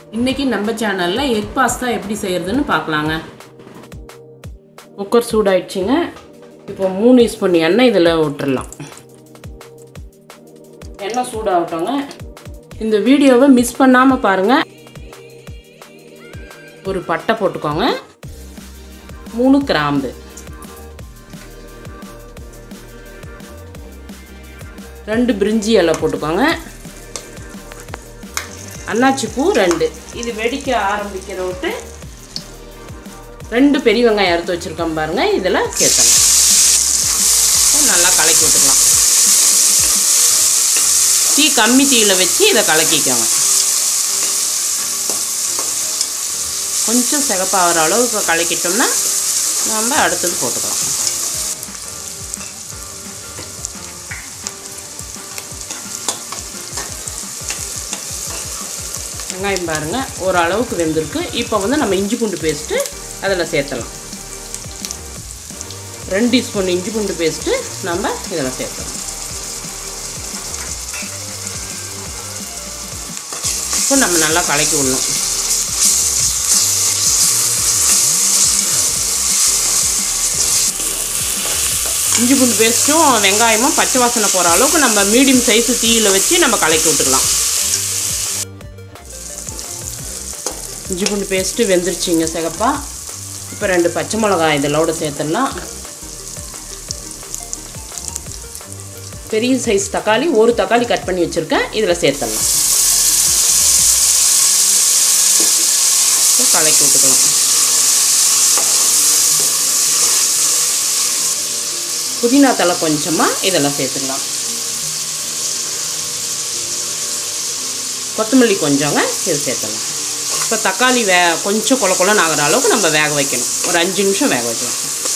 இன்னைக்கு நம்ம சேனலில் எக் பாஸ்தா எப்படி செய்யறதுன்னு பார்க்கலாங்க குக்கர் சூடாயிடுச்சுங்க இப்போ மூணு ஸ்பூன் எண்ணெய் இதில் விட்டுறலாம் எண்ணெய் சூடாகட்டோங்க இந்த வீடியோவை மிஸ் பண்ணாமல் பாருங்கள் ஒரு பட்டை போட்டுக்கோங்க மூணு கிராம்பு ரெண்டு பிரிஞ்சி இலை போட்டுக்கோங்க அன்னாச்சி பூ ரெண்டு இது வெடிக்க ஆரம்பிக்கிற விட்டு ரெண்டு பெரிய வெங்காயம் அறுத்து வச்சுருக்கோம் பாருங்கள் இதில் சேர்த்தணும் நல்லா கலக்கி விட்டுக்கலாம் தீ கம்மி தீயில் வச்சு இதை கலக்கிக்கோங்க கொஞ்சம் சிகப்பாகிற அளவுக்கு கலக்கிட்டோம்னா நம்ம அடுத்தது போட்டுக்கலாம் வெங்காயம் பாருங்கள் ஓரளவுக்கு வெந்திருக்கு இப்போ வந்து நம்ம இஞ்சி பூண்டு பேஸ்ட்டு அதில் சேர்த்தலாம் ரெண்டு ஸ்பூன் இஞ்சி பூண்டு பேஸ்ட்டு நம்ம இதில் சேர்த்தலாம் இப்போ நம்ம நல்லா கலக்கி விடணும் இஞ்சி பூண்டு பேஸ்ட்டும் வெங்காயமும் பச்சை வாசனை போகிற அளவுக்கு நம்ம மீடியம் சைஸு தீயில் வச்சு நம்ம கலக்கி விட்டுக்கலாம் இஞ்சி பூண்டு பேஸ்ட்டு வெந்துருச்சுங்க சிகப்பா இப்போ ரெண்டு பச்சை மிளகாய் இதோட சேர்த்துடலாம் பெரிய சைஸ் தக்காளி ஒரு தக்காளி கட் பண்ணி வச்சுருக்கேன் இதில் சேர்த்துடலாம் கலக்கி விட்டுக்கலாம் புதினா தலை கொஞ்சமாக இதெல்லாம் சேர்த்துடலாம் கொத்தமல்லி கொஞ்சங்க இது சேர்த்துடலாம் இப்போ தக்காளி வே கொஞ்சம் கொல கொலன்னு ஆகிற அளவுக்கு நம்ம வேக வைக்கணும் ஒரு அஞ்சு நிமிஷம் வேக வைக்கலாம்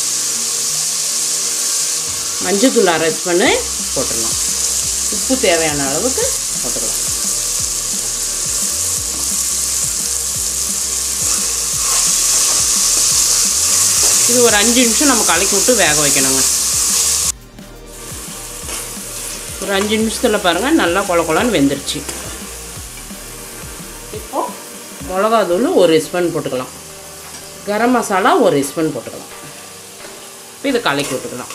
மஞ்சத்தூள் அரை பண்ணி போட்டுடலாம் உப்பு தேவையான அளவுக்கு போட்டுக்கலாம் இது ஒரு அஞ்சு நிமிஷம் நம்ம கலக்கி விட்டு வேக வைக்கணுங்க ஒரு அஞ்சு நிமிஷத்தில் பாருங்கள் நல்லா கொல கொலன்னு வெந்துருச்சு இப்போது மிளகாத்தூள் ஒரு ஸ்பூன் போட்டுக்கலாம் கரம் மசாலா ஒரு ஸ்பூன் போட்டுக்கலாம் இப்போ இதை கலக்கி விட்டுக்கலாம்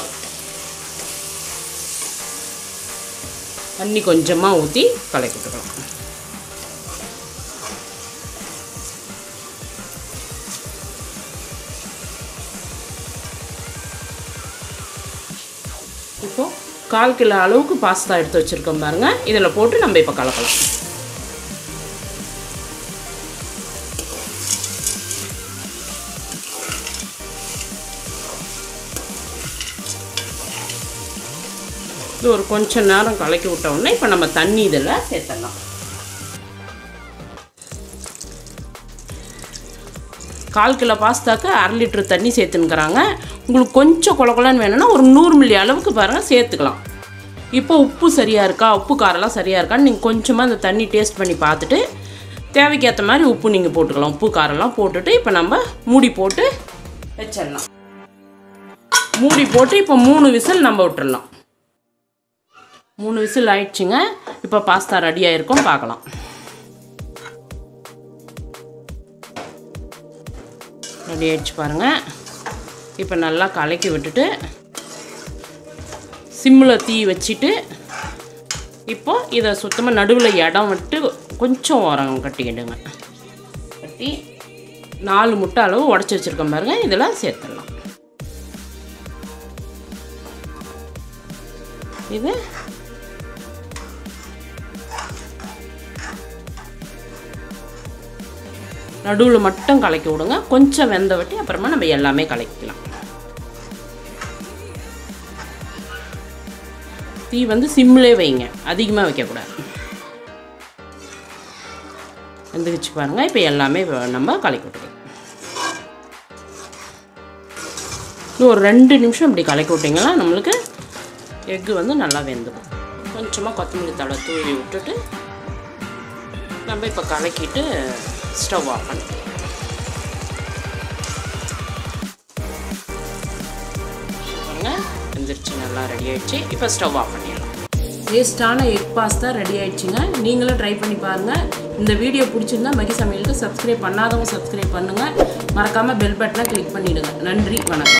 தண்ணி கொஞ்சமாக ஊற்றி கலக்கி விட்டுக்கலாம் இப்போது கால் கிலோ அளவுக்கு பாஸ்தா எடுத்து வச்சுருக்கோம் பாருங்கள் இதில் போட்டு நம்ம இப்போ கலக்கலாம் இது ஒரு கொஞ்சம் நேரம் கலக்கி விட்ட உடனே இப்போ நம்ம தண்ணி இதில் சேர்த்துடலாம் கால் கிலோ பாஸ்தாக்கு அரை லிட்டர் தண்ணி சேர்த்துனுக்குறாங்க உங்களுக்கு கொஞ்சம் கொல கொலன்னு வேணும்னா ஒரு நூறு மில்லி அளவுக்கு பாருங்கள் சேர்த்துக்கலாம் இப்போ உப்பு சரியாக இருக்கா உப்பு காரெல்லாம் சரியாக இருக்கான்னு நீங்கள் கொஞ்சமாக அந்த தண்ணி டேஸ்ட் பண்ணி பார்த்துட்டு தேவைக்கேற்ற மாதிரி உப்பு நீங்கள் போட்டுக்கலாம் உப்பு காரெல்லாம் போட்டுட்டு இப்போ நம்ம மூடி போட்டு வச்சிடலாம் மூடி போட்டு இப்போ மூணு விசில் நம்ம விட்டுடலாம் மூணு விசில் ஆயிடுச்சுங்க இப்போ பாஸ்தா ரெடி ஆகிருக்கும் பார்க்கலாம் ரெடி ஆயிடுச்சு பாருங்கள் இப்போ நல்லா கலக்கி விட்டுட்டு சிம்மில் தீ வச்சுட்டு இப்போ இதை சுத்தமாக நடுவில் இடம் விட்டு கொஞ்சம் உரம் கட்டிக்கிடுங்க கட்டி நாலு முட்டை அளவு உடச்சி வச்சுருக்கோம் பாருங்கள் இதில் சேர்த்துடலாம் இது நடுவில் மட்டும் கலக்கி விடுங்க கொஞ்சம் வெந்த விட்டு அப்புறமா நம்ம எல்லாமே கலக்கிக்கலாம் தீ வந்து சிம்மிலே வைங்க அதிகமாக வைக்கக்கூடாது வெந்துக்கிச்சு பாருங்கள் இப்போ எல்லாமே நம்ம கலக்கி விட்டுக்கலாம் இன்னும் ஒரு ரெண்டு நிமிஷம் இப்படி கலக்கி விட்டிங்கன்னா நம்மளுக்கு எக்கு வந்து நல்லா வெந்துடும் கொஞ்சமாக கொத்தமல்லி தழை தூவி விட்டுட்டு நம்ம இப்போ கலக்கிட்டு ஸ்டவ் ஆஃப் பண்ணிக்கலாம் பாருங்க வெந்துருச்சு நல்லா ரெடி ஆயிடுச்சு இப்போ ஸ்டவ் ஆஃப் பண்ணிடலாம் டேஸ்டான எக் பாஸ்தா ரெடி ஆயிடுச்சுங்க நீங்களும் ட்ரை பண்ணி பாருங்கள் இந்த வீடியோ பிடிச்சிருந்தா மகி சமையலுக்கு சப்ஸ்கிரைப் பண்ணாதவங்க சப்ஸ்கிரைப் பண்ணுங்கள் மறக்காமல் பெல் பட்டனை கிளிக் பண்ணிவிடுங்க நன்றி வணக்கம்